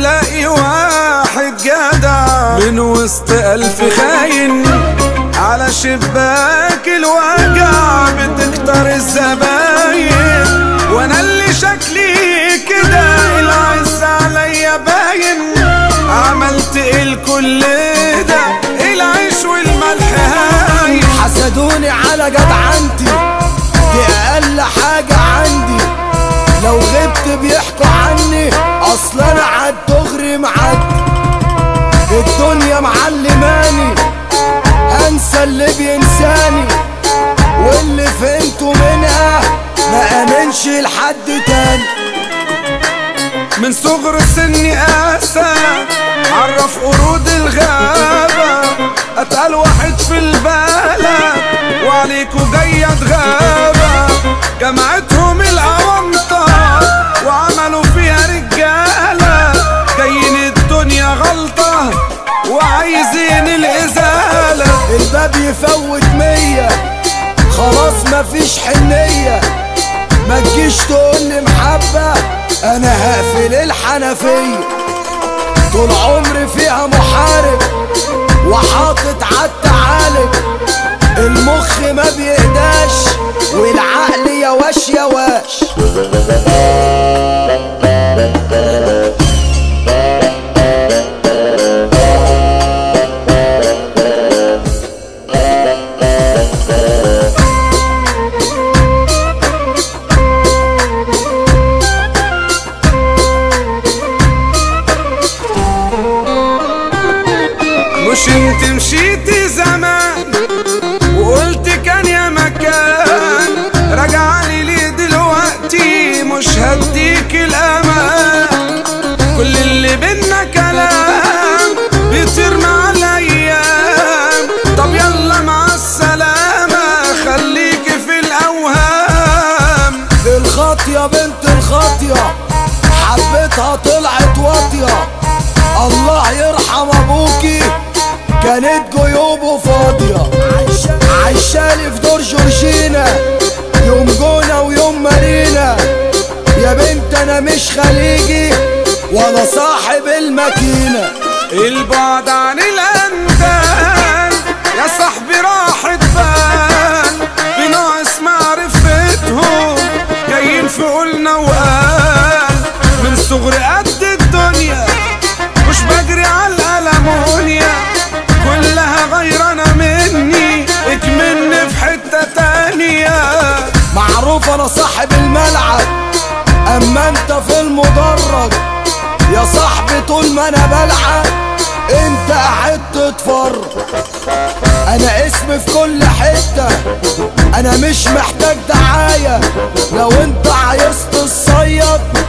تلاقي واحد جدع من وسط ألف خاين على شباك الوجع بتكتر الزباين وانا اللي شكلي كده العز عليا باين عملت ايه الكل ده العيش والملح هاين حسدوني على جدعنتي دي اقل حاجة عندي لو غبت بيحكوا عني اصل انا عالدغري معدي الدنيا معلماني انسى اللي بينساني واللي فهمته منها ما امنش لحد تاني من صغر سني اسى عرف قرود الغابة اتقل واحد في البلد وعليكوا جاية غابة جمعتهم الأونطة وعملوا فيها رجالة جايين الدنيا غلطة وعايزين الإزالة الباب يفوت مية خلاص مفيش حنية ما تجيش تقولي محبة انا هقفل الحنفية طول عمري فيها محارب وحاطط عالتعالج المخ ما بيهداش والعقل يواش يواش مش انت مشيتي زمان وقلت كان يا مكان رجعلي ليه دلوقتي مش هديك الامان كل اللي بينا كلام بيطير مع الايام طب يلا مع السلامة خليكي في الاوهام الخاطية بنت الخاطية حبيتها طلعت واطية الله يرحم ابوكي كانت جيوبه فاضية عايشالي في دور جورجينا يوم جونة ويوم مارينا يا بنت انا مش خليجي وانا صاحب الماكينة البعد عن الاندال يا صاحبي راح تبان بناقص معرفتهم جايين في قولنا وقال من صغر قد الدنيا مش بجري على الألمونيا كلها غيرانة مني اكملني في حتة تانية معروف انا صاحب الملعب اما انت في المدرج يا صاحبي طول ما انا بلعب انت قاعد تتفرج انا اسمي في كل حتة انا مش محتاج دعاية لو انت عايز تصيد